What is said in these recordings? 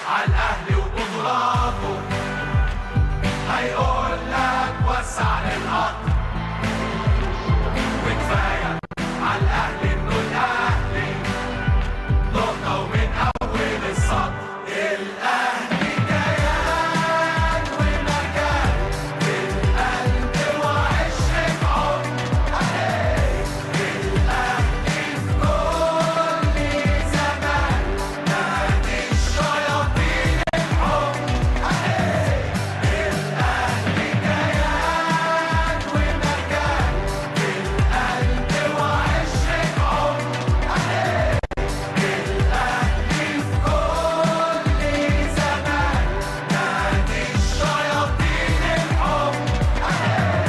على الاهلي وبطولاته هيقول لك وسع للقطر وكفايه على الاهلي انه الاهلي نقطه ومن اول السطر الاهلي كيان ومكان في القلب وعشق عمر الاهلي في كل زمان نادي الشياطين الحب الاهلي كيان ومكان في القلب وعشق عمر الاهلي في كل زمان نادي الشياطين الحب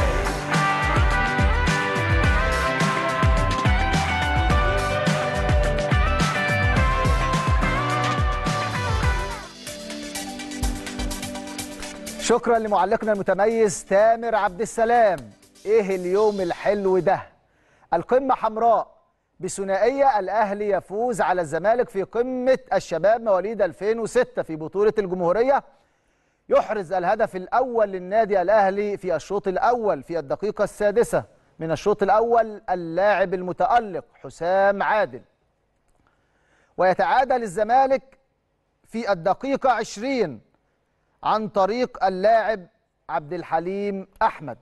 شكرا لمعلقنا المتميز تامر عبد السلام ايه اليوم الحلو ده القمة حمراء بثنائية الأهلي يفوز على الزمالك في قمة الشباب مواليد 2006 في بطولة الجمهورية يحرز الهدف الأول للنادي الأهلي في الشوط الأول في الدقيقة السادسة من الشوط الأول اللاعب المتألق حسام عادل ويتعادل الزمالك في الدقيقة 20 عن طريق اللاعب عبد الحليم أحمد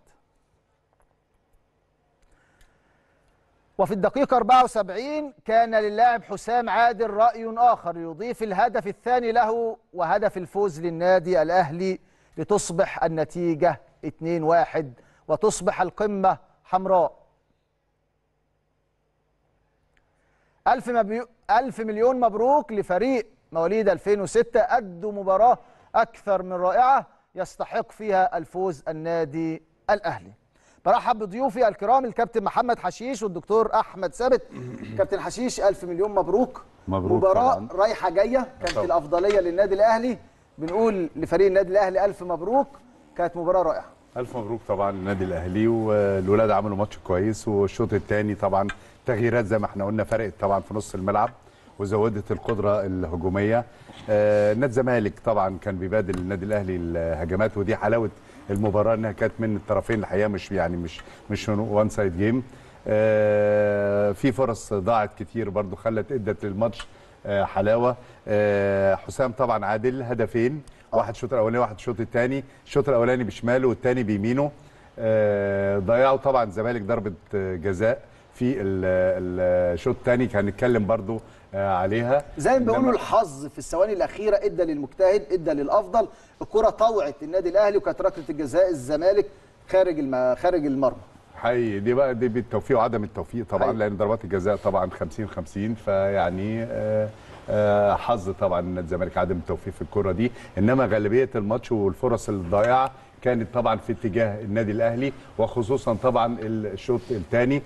وفي الدقيقة 74 كان للاعب حسام عادل رأي آخر يضيف الهدف الثاني له وهدف الفوز للنادي الأهلي لتصبح النتيجة 2-1 وتصبح القمة حمراء ألف, مبيو... ألف مليون مبروك لفريق مواليد 2006 أدوا مباراة أكثر من رائعة يستحق فيها الفوز النادي الأهلي برحب بضيوفي الكرام الكابتن محمد حشيش والدكتور أحمد ثابت كابتن حشيش ألف مليون مبروك مبروك مباراة طبعاً. رايحة جاية كانت طبعاً. الأفضلية للنادي الأهلي بنقول لفريق النادي الأهلي ألف مبروك كانت مباراة رائعة الف مبروك طبعا للنادي الاهلي والولاد عملوا ماتش كويس والشوط الثاني طبعا تغييرات زي ما احنا قلنا فرقت طبعا في نص الملعب وزودت القدره الهجوميه آه، نادي الزمالك طبعا كان بيبادل النادي الاهلي الهجمات ودي حلاوه المباراه انها كانت من الطرفين الحقيقه مش يعني مش مش وان سايد جيم في فرص ضاعت كتير برضو خلت ادت للماتش آه، حلاوه آه، حسام طبعا عادل هدفين واحد الشوط الاولاني واحد الشوط الثاني الشوط الاولاني بشماله والثاني بيمينه آه، ضيعوا طبعا الزمالك ضربه آه، جزاء في ال- ال- الشوط الثاني هنتكلم برضو آه، عليها زي ما إنما- بيقولوا الحظ في الثواني الاخيره ادى للمجتهد ادى للافضل الكره طوعت النادي الاهلي وكانت ركله الجزاء الزمالك خارج الم... خارج المرمى حقيقي دي بقى دي بالتوفيق وعدم التوفيق طبعا حقيقي. لان ضربات الجزاء طبعا 50 50 فيعني آه، آه، حظ طبعا ان الزمالك عدم التوفيق في الكره دي انما غالبيه الماتش والفرص الضائعه كانت طبعا في اتجاه النادي الاهلي وخصوصا طبعا الشوط الثاني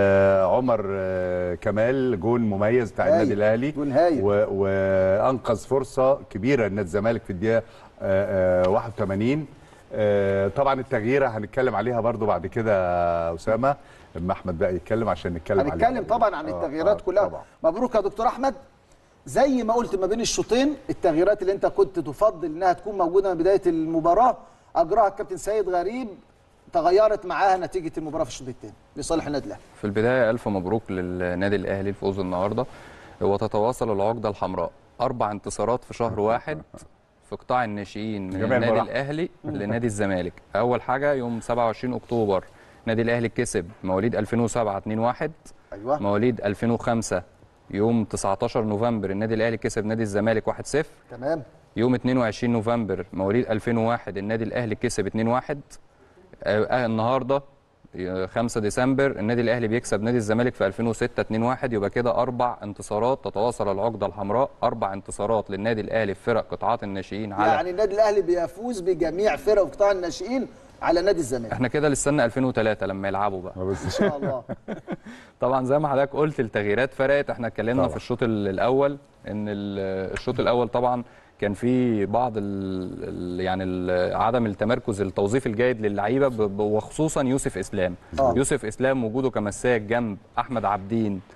عمر آه، كمال جون مميز بتاع هايل. النادي الاهلي جون هايل. و- وانقذ فرصه كبيره لنادي الزمالك في الدقيقه آه، آه، 81 آه، طبعا التغييره هنتكلم عليها برضو بعد كده يا اسامه اما احمد بقى يتكلم عشان نتكلم عليها هنتكلم طبعا عن آه، التغييرات آه، كلها طبعا مبروك يا دكتور احمد زي ما قلت ما بين الشوطين التغييرات اللي انت كنت تفضل انها تكون موجوده من بدايه المباراه اجراها الكابتن سيد غريب تغيرت معاها نتيجه المباراه في الشوط الثاني لصالح النادي الاهلي في البداية ألف مبروك للنادي الأهلي الفوز النهاردة وتتواصل العقدة الحمراء أربع انتصارات في شهر واحد في قطاع الناشئين من جميع النادي المراحل. الأهلي لنادي الزمالك أول حاجة يوم 27 أكتوبر النادي الأهلي كسب مواليد 2007 2-1 ايوه مواليد 2005 يوم 19 نوفمبر النادي الأهلي كسب نادي الزمالك 1-0 تمام يوم 22 نوفمبر مواليد 2001 النادي الاهلي كسب 2-1 آه آه، النهارده آه، 5 ديسمبر النادي الاهلي بيكسب نادي الزمالك في 2006 2-1 يبقى كده اربع انتصارات تتواصل العقده الحمراء اربع انتصارات للنادي الاهلي في فرق قطاعات الناشئين على يعني النادي الاهلي بيفوز بجميع فرق قطاع الناشئين على نادي الزمالك احنا كده لسه 2003 لما يلعبوا بقى آه، بس ان شاء الله طبعا زي ما حضرتك قلت التغييرات فرقت احنا اتكلمنا طبعا. في الشوط ال- الاول ان ال- الشوط الاول طبعا كان في بعض ال ال يعني ال عدم التمركز التوظيف الجيد للعيبه ب- ب- وخصوصا يوسف اسلام آه. يوسف اسلام وجوده كمساك جنب احمد عبدين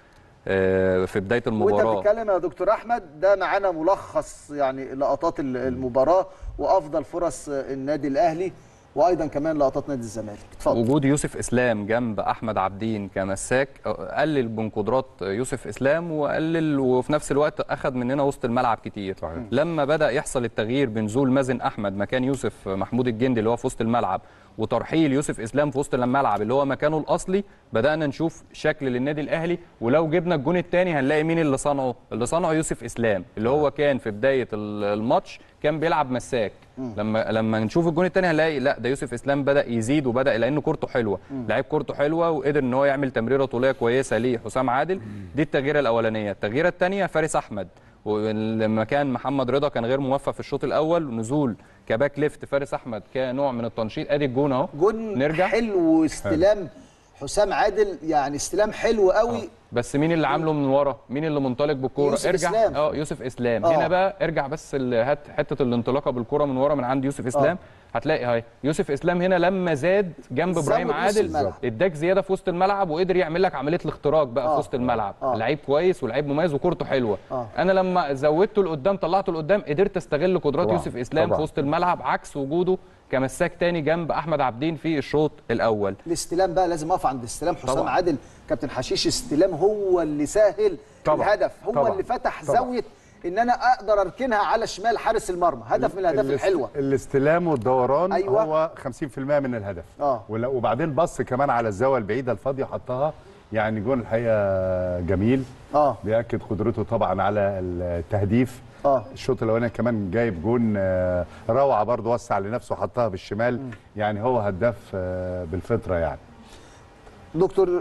آه، في بدايه وانت المباراه بتتكلم يا دكتور احمد ده معانا ملخص يعني لقطات ال- المباراه وافضل فرص النادي الاهلي وايضا كمان لقطات نادي الزمالك اتفضل وجود يوسف اسلام جنب احمد عبدين كمساك قلل من قدرات يوسف اسلام وقلل وفي نفس الوقت اخذ مننا وسط الملعب كتير صحيح. لما بدا يحصل التغيير بنزول مازن احمد مكان يوسف محمود الجندي اللي هو في وسط الملعب وترحيل يوسف اسلام في وسط الملعب اللي هو مكانه الاصلي بدانا نشوف شكل للنادي الاهلي ولو جبنا الجون الثاني هنلاقي مين اللي صنعه اللي صنعه يوسف اسلام اللي هو كان في بدايه ال- الماتش كان بيلعب مساك لما لما نشوف الجون الثاني هنلاقي لا ده يوسف اسلام بدا يزيد وبدا لانه كورته حلوه لعيب كورته حلوه وقدر ان هو يعمل تمريره طوليه كويسه ليه حسام عادل دي التغييره الاولانيه التغييره الثانيه فارس احمد ولما كان محمد رضا كان غير موفق في الشوط الاول ونزول كباك ليفت فارس احمد كنوع من التنشيط ادي الجون اهو جون نرجع. حلو واستلام حسام عادل يعني استلام حلو قوي بس مين اللي عامله من ورا مين اللي منطلق بالكوره يوسف ارجع إسلام. اه يوسف اسلام آه. هنا بقى ارجع بس ال- هات حته الانطلاقه بالكوره من ورا من عند يوسف اسلام هتلاقي هاي يوسف اسلام هنا لما زاد جنب زود ابراهيم نص عادل الملعب. اداك زياده في وسط الملعب وقدر يعمل لك عمليه الاختراق بقى آه. في وسط الملعب آه. لعيب كويس ولعيب مميز وكورته حلوه آه. انا لما زودته لقدام طلعته لقدام قدرت استغل قدرات طبعاً. يوسف اسلام طبعاً. في وسط الملعب عكس وجوده كمساك تاني جنب احمد عبدين في الشوط الاول الاستلام بقى لازم اقف عند استلام حسام طبعاً. عادل كابتن حشيش استلام هو اللي سهل طبعاً. الهدف هو طبعاً. اللي فتح طبعاً. زاويه ان انا اقدر اركنها على شمال حارس المرمى هدف من الاهداف الاست- الحلوه الاستلام والدوران أيوة. هو 50% من الهدف آه. ولا- وبعدين بص كمان على الزاويه البعيده الفاضيه حطها يعني جون الحقيقه جميل اه بياكد قدرته طبعا على التهديف اه الشوط الاولاني كمان جايب جون آه، روعه برضه وسع لنفسه حطها بالشمال يعني هو هداف آه، بالفطره يعني دكتور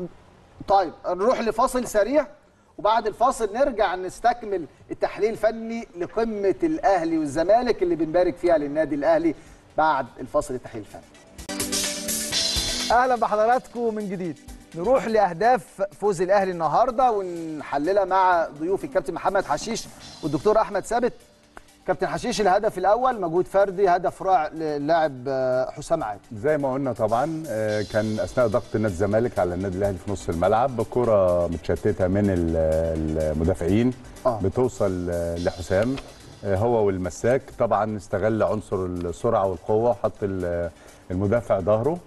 طيب نروح لفاصل سريع وبعد الفاصل نرجع نستكمل التحليل الفني لقمه الاهلي والزمالك اللي بنبارك فيها للنادي الاهلي بعد الفاصل التحليل الفني اهلا بحضراتكم من جديد نروح لاهداف فوز الاهلي النهارده ونحللها مع ضيوفي الكابتن محمد حشيش والدكتور احمد ثابت كابتن حشيش الهدف الاول مجهود فردي هدف رائع للاعب آه، حسام عادل زي ما قلنا طبعا آه، كان اثناء ضغط نادي الزمالك على النادي الاهلي في نص الملعب بكره متشتته من ال- المدافعين آه. بتوصل آه، لحسام آه، هو والمساك طبعا استغل عنصر السرعه والقوه وحط ال- المدافع ظهره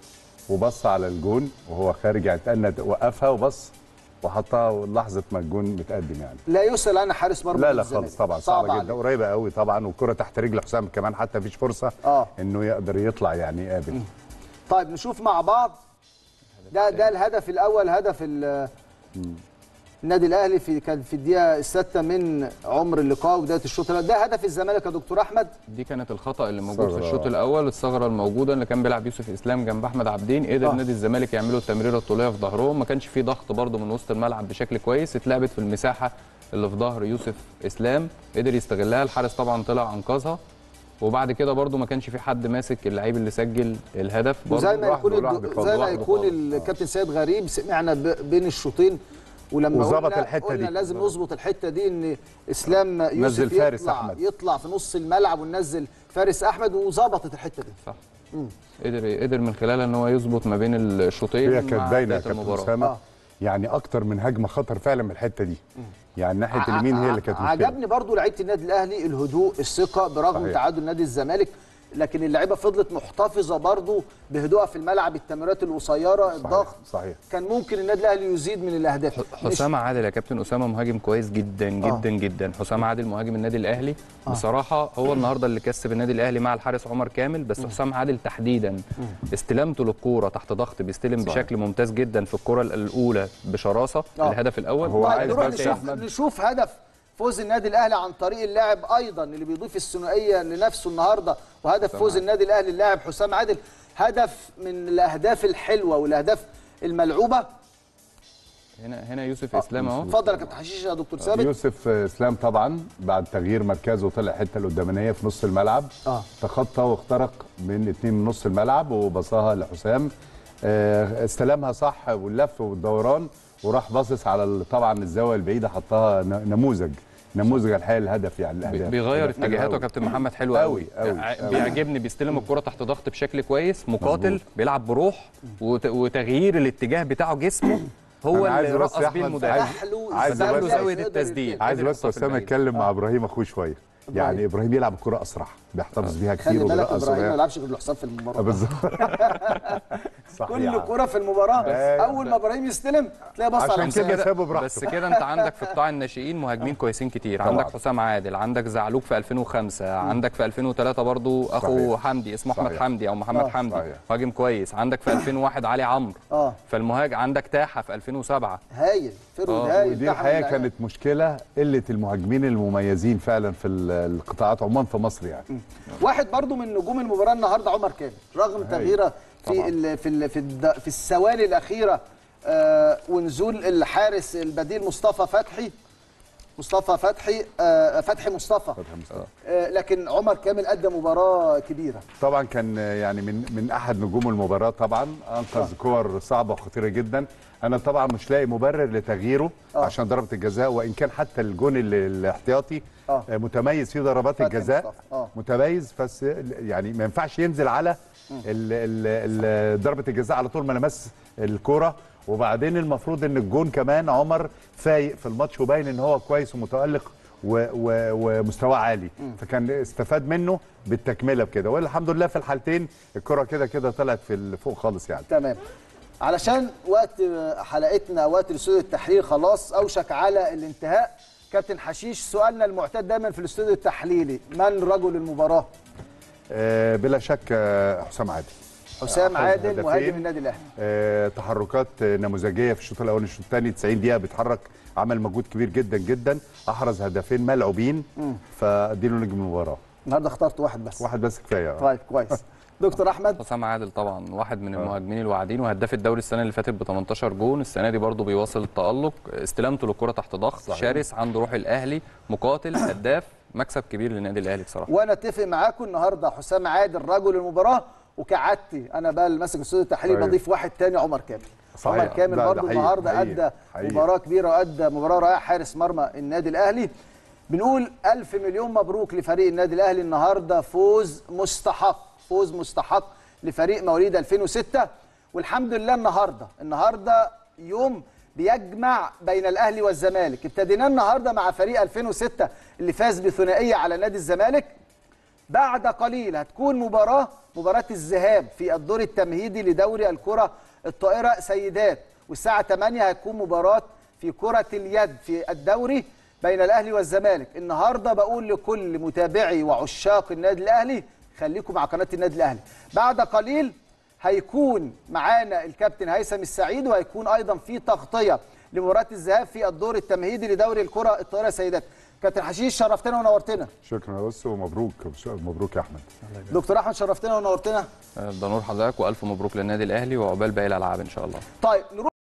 وبص على الجون وهو خارج يعني تأنى وقفها وبص وحطها لحظه ما الجون متقدم يعني لا يسأل عنها حارس مرمى لا نادي لا الزمالك. خالص طبعا صعب صعبه جدا عليه. قريبه قوي طبعا والكره تحت رجل حسام كمان حتى مفيش فرصه آه. انه يقدر يطلع يعني يقابل طيب نشوف مع بعض ده ده الهدف الاول هدف ال- النادي الاهلي في كان في الدقيقه السادسه من عمر اللقاء وبدايه الشوط الأول. ده هدف الزمالك يا دكتور احمد دي كانت الخطا اللي موجود في ثغرة. الشوط الاول الثغره الموجوده اللي كان بيلعب يوسف اسلام جنب احمد عبدين قدر آه. آه. نادي الزمالك يعملوا التمريره الطوليه في ظهرهم ما كانش في ضغط برده من وسط الملعب بشكل كويس اتلعبت في المساحه اللي في ظهر يوسف اسلام قدر يستغلها الحارس طبعا طلع انقذها وبعد كده برده ما كانش في حد ماسك اللعيب اللي سجل الهدف برضه وزي ما يكون لوحده- الد- لوحده زي ما خالص. يكون خالص. الكابتن سيد غريب سمعنا ب- بين الشوطين ولما وظبط قلنا الحتة قلنا دي. لازم نظبط الحته دي ان اسلام يوسف نزل فارس يطلع أحمد. يطلع في نص الملعب وننزل فارس احمد وظبطت الحته دي صح قدر قدر من خلالها ان هو يظبط ما بين الشوطين هي مع كانت باينه يا بداية كابتن المباراة. اسامه آه. يعني اكتر من هجمه خطر فعلا من الحته دي يعني ناحيه اليمين هي اللي كانت مشكله عجبني برضو لعيبه النادي الاهلي الهدوء الثقه برغم صحيح. تعادل نادي الزمالك لكن اللعيبه فضلت محتفظه برضو بهدوءها في الملعب التمريرات القصيره الضغط صحيح كان ممكن النادي الاهلي يزيد من الاهداف مش- حسام عادل يا كابتن اسامه مهاجم كويس جدا جدا جدا حسام عادل مهاجم النادي الاهلي بصراحه هو النهارده اللي كسب النادي الاهلي مع الحارس عمر كامل بس حسام عادل تحديدا استلامته للكوره تحت ضغط بيستلم صحيح. بشكل ممتاز جدا في الكره الاولى بشراسه آه. الهدف الاول هو طيب عايز نروح بس يا نشوف أحمد. نشوف هدف فوز النادي الاهلي عن طريق اللاعب ايضا اللي بيضيف الثنائيه لنفسه النهارده وهدف فوز النادي الاهلي اللاعب حسام عادل هدف من الاهداف الحلوه والاهداف الملعوبه هنا هنا يوسف اسلام اهو اتفضل يا كابتن حشيش يا دكتور ثابت يوسف اسلام طبعا بعد تغيير مركزه طلع الحته القدامانيه في نص الملعب آه. تخطى واخترق من اتنين من نص الملعب وبصاها لحسام آه، استلمها صح واللف والدوران وراح باصص على ال- طبعا الزاويه البعيده حطها ن- نموذج نموذج الحقيقه الهدف يعني بي- الاهداف بيغير هدف حلو اتجاهاته يا أوي. كابتن محمد حلو أوي، قوي, أوي، ع- أوي. بيعجبني بيستلم الكره تحت ضغط بشكل كويس مقاتل مظبوط. بيلعب بروح وت- وتغيير الاتجاه بتاعه جسمه هو أنا عايز اللي بس رقص يا بيه أحمد، المدافع عايز- تحلو عايز فتح له بس- زاويه التسديد عايز قدر بس يحطها في اسامه البعيد. يتكلم مع ابراهيم اخوه شويه يعني ابراهيم يلعب الكره اسرع بيحتفظ بيها خلي كتير بالك وبيرقص ابراهيم ما وبيعمل- يلعبش غير الحساب في المباراه بالظبط صح كل يعني. كرة في المباراة بس- أول ما إبراهيم يستلم تلاقي بص على عشان حسام. كده سابه براحته. بس كده انت عندك في قطاع الناشئين مهاجمين كويسين كتير طبعاً. عندك حسام عادل عندك زعلوك في 2005 عندك في 2003 برضو اخو صحيح. حمدي اسمه احمد صحيح. حمدي او محمد آه. حمدي صحيح. مهاجم كويس عندك في 2001 علي عمرو اه فالمهاجم عندك تاحه في 2007 هايل فرود آه، هايل ودي بتاع الحقيقه اللعيبة. كانت مشكله قله المهاجمين المميزين فعلا في ال- القطاعات عموما في مصر يعني واحد برضو من نجوم المباراة النهارده عمر كامل رغم تغييره في طبعاً. ال في ال في, الد في الثواني الأخيرة آه ونزول الحارس البديل مصطفى فتحي مصطفى فتحي آه فتحي مصطفى فتحي مصطفى. آه لكن عمر كامل أدى مباراة كبيرة طبعا كان يعني من من احد نجوم المباراه طبعا انقذ كور صعبه وخطيره جدا انا طبعا مش لاقي مبرر لتغييره آه. عشان ضربه الجزاء وان كان حتى الجون ال- الاحتياطي آه. آه، متميز في ضربات فتحي الجزاء مصطفى. آه. متميز بس يعني ما ينفعش ينزل على ال- ال- ال- ضربه الجزاء على طول ما لمس الكوره وبعدين المفروض ان الجون كمان عمر فايق في الماتش وباين ان هو كويس ومتالق و- و- ومستواه عالي فكان استفاد منه بالتكمله بكده والحمد لله في الحالتين الكره كده كده طلعت في ال- فوق خالص يعني تمام علشان وقت حلقتنا وقت الاستوديو التحليل خلاص اوشك على الانتهاء كابتن حشيش سؤالنا المعتاد دايما في الاستوديو التحليلي من رجل المباراه آه، بلا شك آه، حسام عادل حسام أخذ عادل هدفين. مهاجم النادي الاهلي آه، تحركات آه، نموذجيه في الشوط الاول الشوط الثاني 90 دقيقه بيتحرك عمل مجهود كبير جدا جدا احرز هدفين ملعوبين فاديله نجم المباراه النهارده اخترت واحد بس واحد بس كفايه آه. طيب كويس دكتور احمد حسام عادل طبعا واحد من المهاجمين الواعدين وهداف الدوري السنه اللي فاتت ب 18 جون السنه دي برضه بيواصل التالق استلامته للكره تحت ضغط صحيح. شرس عنده روح الاهلي مقاتل هداف مكسب كبير للنادي الاهلي بصراحه وانا اتفق معاكم النهارده حسام عادل رجل المباراه وكعادتي انا بقى اللي ماسك الاستوديو التحليلي صحيح. بضيف واحد تاني عمر كامل صحيح. عمر كامل ده- ده برضه حقيقي، النهارده حقيقي، ادى حقيقي. مباراه كبيره وادى مباراه رائعه حارس مرمى النادي الاهلي بنقول ألف مليون مبروك لفريق النادي الاهلي النهارده فوز مستحق فوز مستحق لفريق مواليد 2006 والحمد لله النهارده النهارده يوم بيجمع بين الاهلي والزمالك ابتدينا النهارده مع فريق 2006 اللي فاز بثنائيه على نادي الزمالك بعد قليل هتكون مباراة مباراة الذهاب في الدور التمهيدي لدوري الكرة الطائرة سيدات والساعة 8 هتكون مباراة في كرة اليد في الدوري بين الأهلي والزمالك النهاردة بقول لكل متابعي وعشاق النادي الأهلي خليكم مع قناة النادي الأهلي بعد قليل هيكون معانا الكابتن هيثم السعيد وهيكون أيضا في تغطية لمباراة الذهاب في الدور التمهيدي لدوري الكرة الطائرة سيدات كابتن حشيش شرفتنا ونورتنا شكرا يا بص ومبروك مبروك يا احمد دكتور احمد شرفتنا ونورتنا ده نور حضرتك والف مبروك للنادي الاهلي وعقبال باقي الالعاب ان شاء الله طيب نروح